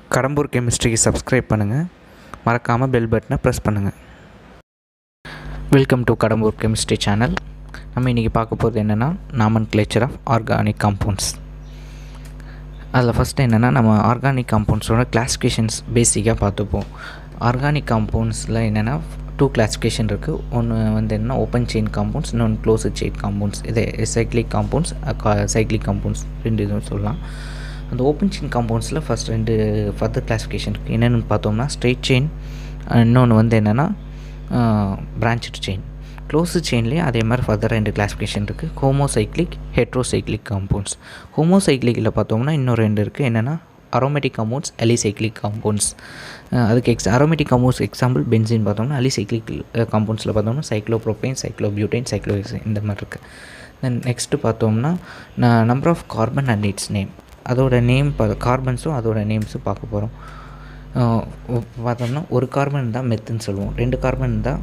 Kadambur கெமிஸ்ட்ரிக்கு subscribe பண்ணுங்கள் மறக்காமல் bell பட்டனை ப்ரெஸ் பண்ணுங்கள் welcome to Kadambur chemistry channel நம்ம இன்றைக்கி பார்க்க போகிறது என்னென்னா nomenclature of organic compounds அதில் ஃபஸ்ட்டு என்னென்னா நம்ம ஆர்கானிக் காம்பவுண்ட்ஸோட கிளாஸிஃபிகேஷன்ஸ் பேசிக்காக பார்த்துப்போம் ஆர்கானிக் காம்பவுண்ட்ஸில் என்னென்னா டூ கிளாஸிஃபிகேஷன் இருக்குது ஒன்று வந்து என்னென்னா ஓப்பன் செயின் காம்பவுண்ட்ஸ் இன்னொன்று க்ளோஸ் செயின் காம்பவுண்ட்ஸ் இது சைக்ளிக் காம்பவுண்ட்ஸ் சைக்ளிக் காம்பவுண்ட்ஸ் ரெண்டு இதுவும் சொல்லலாம் அந்த ஓப்பன் செயின் காம்பவுண்ட்ஸில் ஃபஸ்ட் ரெண்டு ஃபர்தர் கிளாஸிஃபிகேஷன் இருக்குது என்னென்னு பார்த்தோம்னா ஸ்ட்ரெயிட் செயின் இன்னொன்று வந்து என்னென்னா பிரான்ச்டு செயின் க்ளோஸு செயின்லேயே அதே மாதிரி ஃபர்தர் ரெண்டு கிளாஸிஃபிகேஷன் இருக்குது ஹோமோசைக்ளிக் ஹெட்ரோசைக்ளிக் காம்பவுண்ட்ஸ் ஹோமோசைக்ளிக்கில் பார்த்தோம்னா இன்னும் ரெண்டு இருக்குது என்னென்னா அரோமேட்டிக் காம்பவுண்ட்ஸ் அலிசைக்ளிக் காம்பவுண்ட்ஸ் அதுக்கு எக்ஸ் அரோமேட்டிக் காம்பவுண்ட்ஸ் எக்ஸாம்பிள் பென்சின் பார்த்தோம்னா அலிசைக்ளிக் காம்பவுண்ட்ஸில் பார்த்தோம்னா சைக்ளோப்ரோபைன் சைக்ளோபியூட்டைன் சைக்ளோஹெக்சைன் இந்த மாதிரி இருக்குது தென் நெக்ஸ்ட்டு பார்த்தோம்னா number of carbon and its name அதோட நேம் கார்பன்ஸும் அதோட நேம்ஸும் பார்க்க போகிறோம் பார்த்தோம்னா ஒரு கார்பன் தான் மெத்துன்னு சொல்லுவோம் ரெண்டு கார்பன் தான்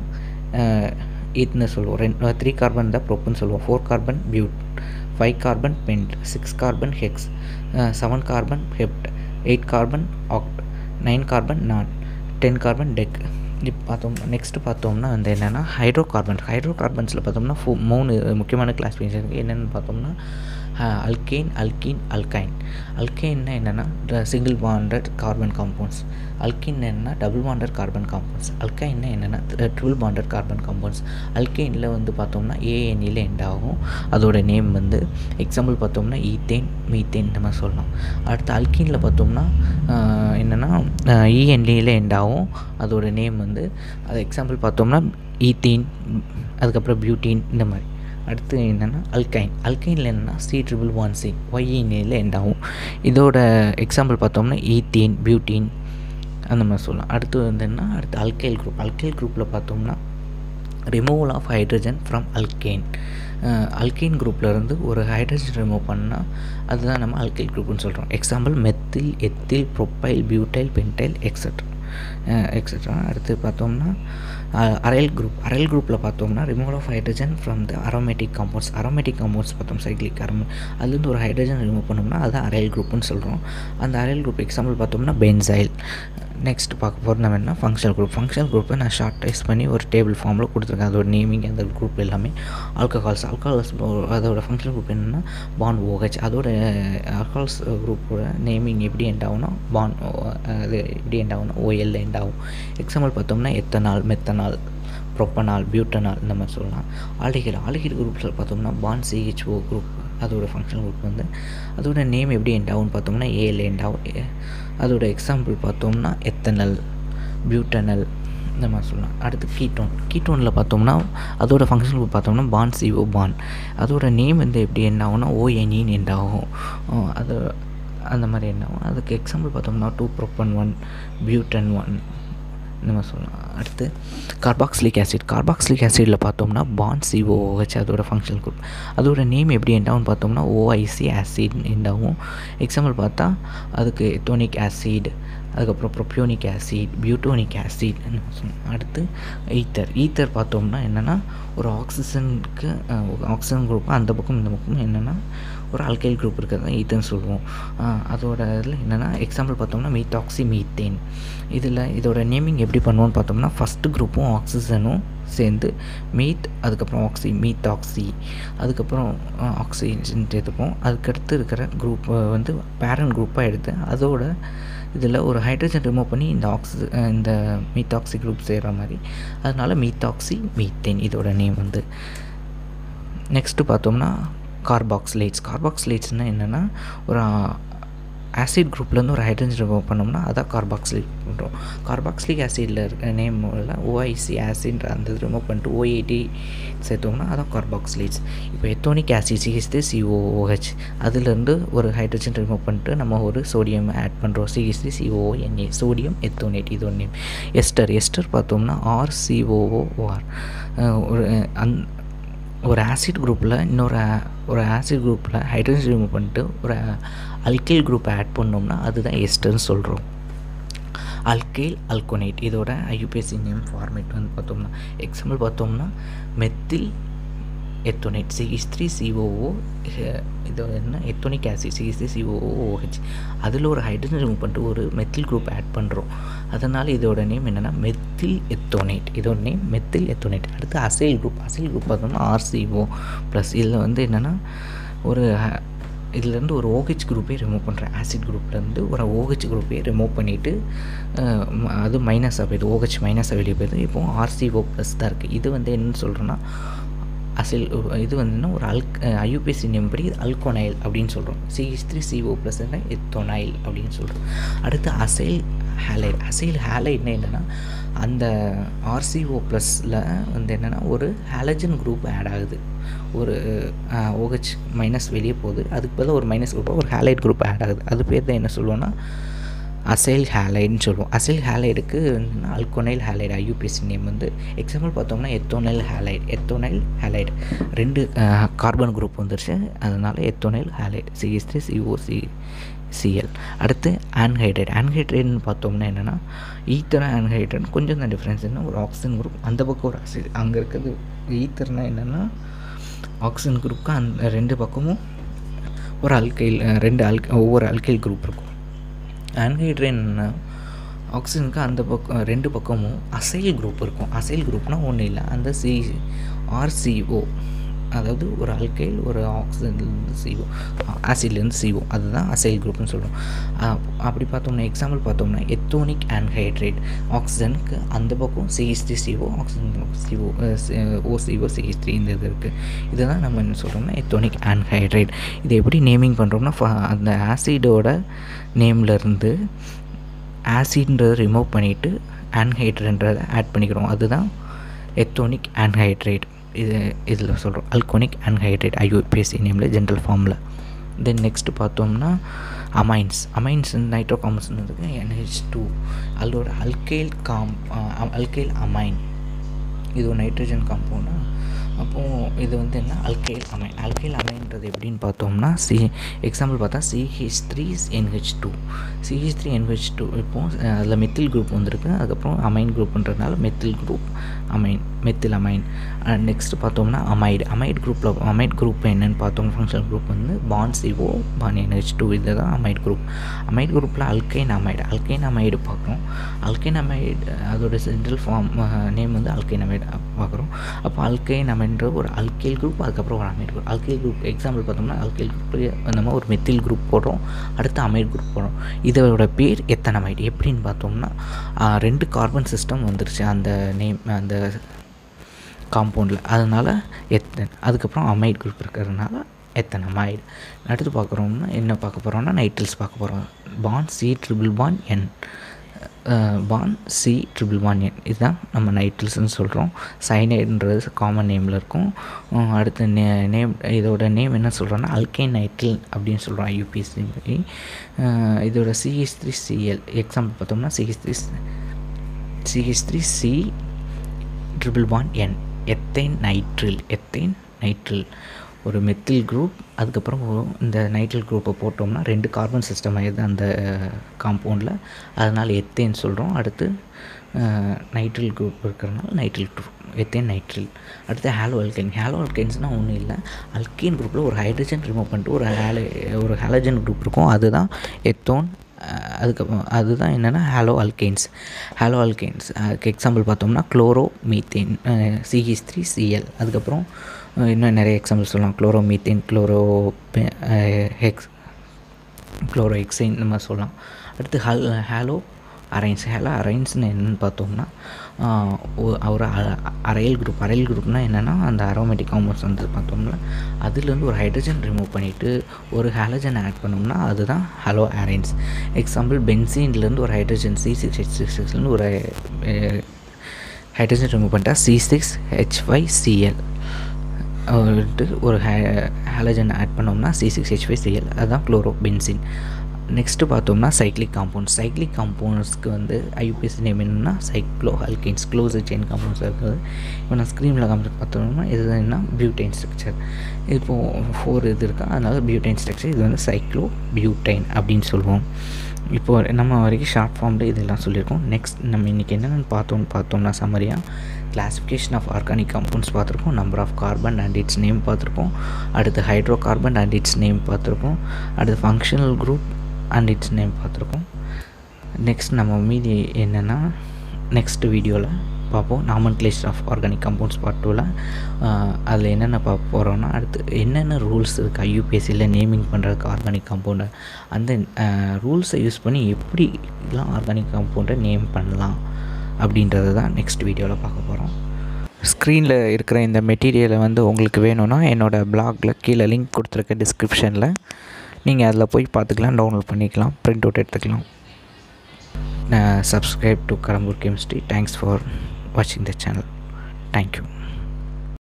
ஈத்னு சொல்லுவோம் ரெண்டு த்ரீ கார்பன் தான் ப்ரோப்புன்னு சொல்லுவோம் four carbon but five carbon pent six carbon hex seven carbon hept eight carbon oct nine carbon non ten carbon dec இப்போ பார்த்தோம் நெக்ஸ்ட்டு பார்த்தோம்னா வந்து என்னென்னா ஹைட்ரோ கார்பன் ஹைட்ரோ கார்பன்ஸில் பார்த்தோம்னா ஃபோ மூணு முக்கியமான கிளாஸிஃபிகேஷன் இருக்குது என்னென்னு பார்த்தோம்னா அல்கெயின் அல்கீன் அல்கைன் அல்கெயின்னா என்னென்னா single bonded carbon compounds alkene என்னென்னா டபுள் பாண்டட் கார்பன் காம்பவுண்ட்ஸ் அல்கைன்னா என்னென்னா ட்ரிபிள் பாண்டட் கார்பன் காம்பவுண்ட்ஸ் அல்கெயினில் வந்து பார்த்தோம்னா ஏஎன்இயில் எண்ட் ஆகும் அதோட நேம் வந்து எக்ஸாம்பிள் பார்த்தோம்னா ஈத்தேன் மீத்தேன் இந்த மாதிரி சொல்லலாம் அடுத்து அல்கீனில் பார்த்தோம்னா என்னென்னா இஎன்இயில் எண்ட் ஆகும் அதோட நேம் வந்து அது எக்ஸாம்பிள் பார்த்தோம்னா ஈத்தீன் அதுக்கப்புறம் பியூட்டின் இந்த மாதிரி அடுத்து என்னென்னா அல்கைன் அல்கைனில் என்னென்னா சி ட்ரிபிள் ஒன் சி ஒய்இனியில் எண்ட் ஆகும் இதோட எக்ஸாம்பிள் பார்த்தோம்னா ஈத்தீன் பியூட்டின் அந்த மாதிரி சொல்லலாம் அடுத்து வந்து என்ன அடுத்து அல்கைல் குரூப் அல்கைல் குரூப்பில் பார்த்தோம்னா removal of hydrogen from alkane alkane குரூப்லேருந்து ஒரு ஹைட்ரஜன் ரிமூவ் பண்ணால் அதுதான் நம்ம அல்கைல் குரூப்னு சொல்கிறோம் example methyl ethyl propyl butyl pentyl extra extra அடுத்து பார்த்தோம்னா அரைல் குரூப் அரைல் குரூப்பில் பார்த்தோம்னா removal of hydrogen from the aromatic compounds aromatic compounds பார்த்தோம் சைக்ளிக் அரோமே அதுலேருந்து ஒரு ஹைட்ரஜன் ரிமூவ் பண்ணோம்னா அதுதான் அரைல் குரூப்னு சொல்கிறோம் அந்த அரைல் குரூப் எக்ஸாம்பிள் பார்த்தோம்னா பென்சைல் நெக்ஸ்ட் பார்க்க போகிறது நம்ம என்ன ஃபங்க்ஷனல் குரூப் ஃபங்க்ஷனல் குரூப்பை நான் ஷார்ட்டைஸ் பண்ணி ஒரு டேபிள் ஃபார்மில் கொடுத்துருக்கேன் அதோட நேமிங் அந்த குரூப் எல்லாமே ஆல்கஹால்ஸ் ஆல்கஹால்ஸ் அதோட ஃபங்க்ஷனல் குரூப் என்னென்னா பான் ஓஹெச் அதோட ஆல்கஹால்ஸ் குரூப்போட நேமிங் எப்படி எண்ட் ஆகும்னா பான் அது எப்படி எண்ட் ஆகும்னா ஓஎல்ல எண்ட் ஆகும் எக்ஸாம்பிள் பார்த்தோம்னா எத்தனால் மெத்தனால் ப்ரொப்பனால் பியூட்டனால் இந்த மாதிரி சொல்லலாம் ஆல்டிகைட் ஆல்டிகைட் குரூப்ஸில் பார்த்தோம்னா பான் சிஹெச்ஓ குரூப் அதோட ஃபங்க்ஷனல் குரூப் வந்து அதோட நேம் எப்படி எண்ட் ஆகும்னு பார்த்தோம்னா ஏல எண்ட் ஆகும் அதோட எக்ஸாம்பிள் பார்த்தோம்னா எத்தனல் பியூட்டனல் இந்த மாதிரி சொல்லலாம் அடுத்து கீட்டோன் கீட்டோனில் பார்த்தோம்னா அதோட ஃபங்க்ஷன் குரூப் பார்த்தோம்னா பான் சிஓ பான் அதோட நேம் வந்து எப்படி என்ன ஆகும்னா ஓஎன்இன்னு எண்ட் ஆகும் அது அந்த மாதிரி என்ன ஆகும் அதுக்கு எக்ஸாம்பிள் பார்த்தோம்னா two propanone butanone இந்த மாதிரி சொல்லலாம் அடுத்து கார்பாக்சிலிக் ஆசிட் கார்பாக்சிலிக் ஆசிடில் பார்த்தோம்னா பான் சிஓஹெச் அதோட ஃபங்க்ஷனல் குரூப் அதோட நேம் எப்படி எண்டாகும் பார்த்தோம்னா ஓஐசி ஆசிட் எண்டாகும் எக்ஸாம்பிள் பார்த்தா அதுக்கு எத்தோனிக் ஆசிட் அதுக்கப்புறம் ப்ரொப்யோனிக் ஆசிட் பியூட்டோனிக் ஆசிட் அடுத்து ஈத்தர் ஈத்தர் பார்த்தோம்னா என்னென்னா ஒரு ஆக்சிஜனுக்கு ஆக்சிஜன் குரூப் அந்த பக்கம் இந்த பக்கம் என்னென்னா ஒரு அல்கைல் குரூப் இருக்கிறது தான் ஈத்தன் சொல்லுவோம் அதோட இதில் என்னென்னா எக்ஸாம்பிள் பார்த்தோம்னா மீத்தாக்சி மீத்தேன் இதில் இதோட நேமிங் எப்படி பண்ணுவோம்னு பார்த்தோம்னா ஃபஸ்ட்டு குரூப்பும் ஆக்சிஜனும் சேர்ந்து மீத் அதுக்கப்புறம் ஆக்சி மீத் ஆக்சி அதுக்கப்புறம் ஆக்சிஜன் எடுத்துப்போம் அதுக்கடுத்து இருக்கிற குரூப் வந்து பேரண்ட் குரூப்பாக எடுத்து அதோட இதில் ஒரு ஹைட்ரஜன் ரிமூவ் பண்ணி இந்த ஆக்சி இந்த மீத்தாக்சி குரூப் சேர்கிற மாதிரி அதனால் மீத்தாக்சி மீத்தேன் இதோட நேம் வந்து நெக்ஸ்ட்டு பார்த்தோம்னா கார்பாக்ஸ்லேட்ஸ் கார்பாக்ஸ்லேட்ஸ்னால் என்னென்னா ஒரு ஆசிட் குரூப்லேருந்து ஒரு ஹைட்ரஜன் ரிமூவ் பண்ணோம்னா அதான் கார்பாக்சிலேட் பண்ணுறோம் கார்பாக்சிலிக் ஆசிடில் இருக்க நேமில் ஓஐசி ஆசிட்ன்ற அந்த ரிமூவ் பண்ணிட்டு ஓஏடி சேர்த்தோம்னா அதான் கார்பாக்சிலேட்ஸ் இப்போ எத்தோனிக் ஆசிட் சிஹெச்டி சிஓஓஹெச் அதுலேருந்து ஒரு ஹைட்ரஜன் ரிமூவ் பண்ணிட்டு நம்ம ஒரு சோடியம் ஆட் பண்ணுறோம் சிஹெச்டி சிஓஎன்ஏ சோடியம் எத்தோனேட் இது ஒரு நேம் எஸ்டர் எஸ்டர் பார்த்தோம்னா ஆர்சிஓஓஆர் ஒரு அந் ஒரு ஆசிட் குரூப்பில் இன்னொரு ஒரு ஆசிட் குரூப்பில் ஹைட்ரஜன் ரிமூவ் பண்ணிட்டு ஒரு அல்கைல் குரூப்பை ஆட் பண்ணோம்னா அதுதான் எஸ்டர்னு சொல்கிறோம் அல்கைல் அல்கோனேட் இதோட ஐயூபிஎஸ்சி நேம் ஃபார்மேட் வந்து பார்த்தோம்னா எக்ஸாம்பிள் பார்த்தோம்னா methyl ethanoate CH three COO இது என்ன ethanoic acid CH three COOH அதில் ஒரு ஹைட்ரஜன் ரிமூவ் பண்ணிட்டு ஒரு மெத்தில் குரூப் ஆட் பண்ணுறோம் அதனால் இதோட நேம் என்னென்னா மெத்தில் எத்தோனேட் இதோட நேம் மெத்தில் எத்தோனேட் அடுத்து அசைல் குரூப் அசைல் குரூப் பார்த்தோம்னா ஆர்சிஓ ப்ளஸ் இதில் வந்து என்னென்னா ஒரு இதுலேருந்து ஒரு ஓஹெச் குரூப்பே ரிமூவ் பண்ணுறேன் ஆசிட் குரூப்லேருந்து ஒரு ஓஹெச் குரூப்பே ரிமூவ் பண்ணிவிட்டு அது மைனஸாக போயிடுது ஓஹெச் மைனஸாக வெளியே போயிடுது இப்போது ஆர்சிஓ ப்ளஸ் தான் இருக்குது இது வந்து என்னன்னு சொல்கிறோன்னா அசில் இது வந்துன்னா ஒரு அல்க் ஐயூபிஎஸ்சி நேம் படி அல்கோனைல் அப்படின்னு சொல்கிறோம் CH three CO plus ethanoyl அப்படின்னு சொல்கிறோம் அடுத்து அசைல் ஹேலைட் அசைல் ஹேலைட்னா என்னென்னா அந்த ஆர்சிஓ ப்ளஸில் வந்து என்னென்னா ஒரு ஹேலஜன் குரூப் ஆட் ஆகுது ஒரு ஓஹெச் மைனஸ் வெளியே போகுது அதுக்கு பதிலாக ஒரு மைனஸ் குரூப்பாக ஒரு ஹேலைட் குரூப் ஆட் ஆகுது அது பேர் தான் என்ன சொல்லுவோன்னா அசைல் ஹேலைட்னு சொல்லுவோம் அசைல் ஹேலைடுக்கு அல்கோனைல் ஹேலைடு ஐயூபிஎஸ்சி நேம் வந்து எக்ஸாம்பிள் பார்த்தோம்னா எத்தோனைல் ஹேலைட் எத்தோனைல் ஹேலைட் ரெண்டு கார்பன் குரூப் வந்துருச்சு அதனால் ethanoyl halide CS three COC CL அடுத்து ஆன்ஹைட்ரேட் ஆன்ஹைட்ரேட்னு பார்த்தோம்னா என்னென்னா ஈத்தர் ஆன்ஹைட்ரேட் கொஞ்சம் தான் டிஃப்ரென்ஸ் என்ன ஒரு ஆக்சிஜன் குரூப் அந்த பக்கம் ஒரு ஆசிட் அங்கே இருக்கிறது ஈத்தர்னால் என்னென்னா ஆக்சிஜன் குரூப்புக்கு அந்த ரெண்டு பக்கமும் ஒரு அல்கைல் ரெண்டு அல் ஒவ்வொரு அல்கைல் குரூப் இருக்கும் ஆன்ஹைட்ரேன் ஆக்சிஜனுக்கு அந்த பக்கம் ரெண்டு பக்கமும் அசைல் குரூப் இருக்கும் அசைல் குரூப்னால் ஒன்றும் இல்லை அந்த சி ஆர்சிஓ அதாவது ஒரு அல்கைல் ஒரு ஆக்சிஜன்லேருந்து சிஓ ஆசிட்லேருந்து சிஓ அதுதான் அசைல் குரூப்னு சொல்கிறோம் அப்படி பார்த்தோம்னா எக்ஸாம்பிள் பார்த்தோம்னா எத்தோனிக் ஆன்ஹைட்ரேட் ஆக்சிஜனுக்கு அந்த பக்கம் CH three CO oxygen CO OCO CH three இந்த இது இருக்குது இதை தான் நம்ம என்ன சொல்கிறோம்னா எத்தோனிக் ஆன்ஹைட்ரேட் இதை எப்படி நேமிங் பண்ணுறோம்னா அந்த ஆசிடோட நேம்லேருந்து ஆசிட்ன்றதை ரிமூவ் பண்ணிவிட்டு ஆன்ஹைட்ரேன்றதை ஆட் பண்ணிக்கிறோம் அதுதான் எத்தோனிக் ஆன்ஹைட்ரேட் இது இதில் சொல்கிறோம் அல்கோனிக் அன்ஹைட்ரேட் ஐயூபிஎஸ்சி நேமில் ஜென்ரல் ஃபார்மில் தென் நெக்ஸ்ட்டு பார்த்தோம்னா அமைன்ஸ் அமைன்ஸ் நைட்ரோ காம்பன்ஸ் இருக்கு என்ஹெச் டூ அதோட அல்கைல் காம் அல்கைல் அமைன் இது ஒரு நைட்ரஜன் காம்பவுண்டா அப்போது இது வந்து என்ன அல்கைல் அமைன் அல்கைல் அமைன்றது எப்படின்னு பார்த்தோம்னா சி எக்ஸாம்பிள் பார்த்தா CH three NH two CH three NH two இப்போது அதில் மெத்தில் குரூப் வந்திருக்கு அதுக்கப்புறம் அமைன் குரூப்ன்றதுனால methyl group amine methyl amine next பார்த்தோம்னா அமைடு அமைட் குரூப்பில் அமைட் குரூப் என்னென்னு பார்த்தோம்னா ஃபங்க்ஷனல் குரூப் வந்து bond CO bond NH two இது தான் அமைட் குரூப் அமைட் குரூப்பில் அல்கைன் அமைடு அல்கைன் அமைடு பார்க்குறோம் அல்கைன் அமைடு அதோட சென்ட்ரல் ஃபார்ம் நேம் வந்து அல்கைன் அமைடு பார்க்குறோம் அப்போ அல்கைன் அமைன்ற ஒரு அல்கைல் குரூப் அதுக்கப்புறம் ஒரு amide group alkyl group example பார்த்தோம்னா அல்கைல் குரூப் நம்ம ஒரு மெத்தில் குரூப் போடுறோம் அடுத்து அமைட் குரூப் போடுறோம் இதோட பேர் எத்தனமைடு எப்படின்னு பார்த்தோம்னா ரெண்டு கார்பன் சிஸ்டம் வந்துருச்சு அந்த நேம் அந்த காம்பவுண்டில் அதனால் எத்தன் அதுக்கப்புறம் அமைட் குரூப் இருக்கிறதுனால எத்தனமைடு அடுத்து பார்க்குறோம்னா என்ன பார்க்க போகிறோம்னா நைட்ரல்ஸ் பார்க்க போகிறோம் bond C triple bond N bond C triple one N இதுதான் நம்ம நைட்ரல்ஸ்னு சொல்கிறோம் சைனைடுன்றது காமன் நேமில் இருக்கும் அடுத்த நே நேம் இதோட நேம் என்ன சொல்கிறோன்னா அல்கைன் நைட்ரில் அப்படின்னு சொல்கிறோம் ஐயூபிஎஸ்சி படி இதோட சிஹெச் த்ரீ சிஎல் எக்ஸாம்பிள் பார்த்தோம்னா CH three CH three C triple one N ethane nitrile ethane nitrile ஒரு மெத்தில் குரூப் அதுக்கப்புறம் இந்த நைட்ரல் குரூப்பை போட்டோம்னா ரெண்டு கார்பன் சிஸ்டம் ஆயிடுது அந்த காம்பவுண்டில் அதனால் எத்தேன்னு சொல்கிறோம் அடுத்து நைட்ரில் குரூப் இருக்கிறனால நைட்ரில் குரூப் எத்தேன் நைட்ரில் அடுத்து ஹாலோ அல்கைன் ஹாலோ அல்கைன்ஸ்னால் ஒன்றும் இல்லை அல்கைன் குரூப்பில் ஒரு ஹைட்ரஜன் ரிமூவ் பண்ணிட்டு ஒரு ஹேலோ ஒரு ஹாலஜன் குரூப் இருக்கும் அதுதான் எத்தோன் அதுக்கப்புறம் அதுதான் என்னென்னா ஹாலோ அல்கெயின்ஸ் ஹாலோ அல்கெயின்ஸ் அதுக்கு எக்ஸாம்பிள் பார்த்தோம்னா chloro methane CH three CL அதுக்கப்புறம் இன்னும் நிறைய எக்ஸாம்பிள் சொல்லலாம் chloro methane chloro hex chloro hexane இந்த மாதிரி சொல்லலாம் அடுத்து ஹல் ஹாலோ அரைன்ஸ் ஹேலோ அரைன்ஸ்னு என்னென்னு பார்த்தோம்னா ஒரு அரையல் குரூப் அரையல் குரூப்னால் என்னென்னா அந்த அரோமேட்டிக் காம்பவுண்ட்ஸ் வந்து பார்த்தோம்னா அதுலேருந்து ஒரு ஹைட்ரஜன் ரிமூவ் பண்ணிவிட்டு ஒரு ஹாலஜன் ஆட் பண்ணோம்னா அதுதான் ஹலோ அரைன்ஸ் எக்ஸாம்பிள் பென்சீன்லேருந்து ஒரு hydrogen C six H six சிக்ஸ்லேருந்து ஒரு ஹைட்ரஜன் ரிமூவ் பண்ணிட்டா C six H five CL ஒரு ஹே ஹாலஜன் ஆட் பண்ணோம்னா C six H five CL அதுதான் குளோரோ பென்சின் நெக்ஸ்ட்டு பார்த்தோம்னா சைக்ளிக் காம்பவுண்ட்ஸ் சைக்ளிக் காம்பவுண்ட்ஸ்க்கு வந்து ஐயூபிஎஸ் நேம் என்னென்னா cyclo alkanes close chain compounds இருக்குது இப்போ நான் ஸ்க்ரீனில் காமிச்சு பார்த்தோம்னா இது என்ன பியூட்டைன் ஸ்ட்ரக்சர் இப்போது ஃபோர் இது இருக்கா அதனால் பியூட்டைன் ஸ்ட்ரக்சர் இது வந்து சைக்ளோ பியூட்டைன் அப்படின்னு சொல்லுவோம் இப்போது நம்ம வரைக்கும் ஷார்ட் ஃபார்மில் இதெல்லாம் சொல்லியிருக்கோம் நெக்ஸ்ட் நம்ம இன்றைக்கி என்னென்னு பார்த்தோம்னு பார்த்தோம்னா சம்மரியாக கிளாசிஃபிகேஷன் ஆஃப் ஆர்கானிக் கம்பவுண்ட்ஸ் பார்த்துருக்கோம் number of carbon and its name பார்த்துருக்கோம் அடுத்து hydro carbon and its name பார்த்துருக்கோம் அடுத்து functional group and its name பார்த்துருக்கோம் நெக்ஸ்ட் நம்ம மீதி என்னென்னா நெக்ஸ்ட் வீடியோவில் பார்ப்போம் nomenclature of organic compounds part டூவில் அதில் என்னென்ன பார்க்க போகிறோன்னா அடுத்து என்னென்ன ரூல்ஸ் இருக்குது ஐயூபிஎஸ்சியில் நேமிங் பண்ணுறதுக்கு ஆர்கானிக் கம்பவுண்டை அந்த ரூல்ஸை யூஸ் பண்ணி எப்படிலாம் ஆர்கானிக் கம்பவுண்டை நேம் பண்ணலாம் அப்படின்றது தான் நெக்ஸ்ட் வீடியோவில் பார்க்க போகிறோம் ஸ்க்ரீனில் இருக்கிற இந்த மெட்டீரியலை வந்து உங்களுக்கு வேணும்னா என்னோடய பிளாகில் கீழே லிங்க் கொடுத்துருக்க டிஸ்கிரிப்ஷனில் நீங்கள் அதில் போய் பார்த்துக்கலாம் டவுன்லோட் பண்ணிக்கலாம் ப்ரிண்ட் அவுட் எடுத்துக்கலாம் subscribe to Karambur Chemistry. Thanks for watching the channel. Thank you.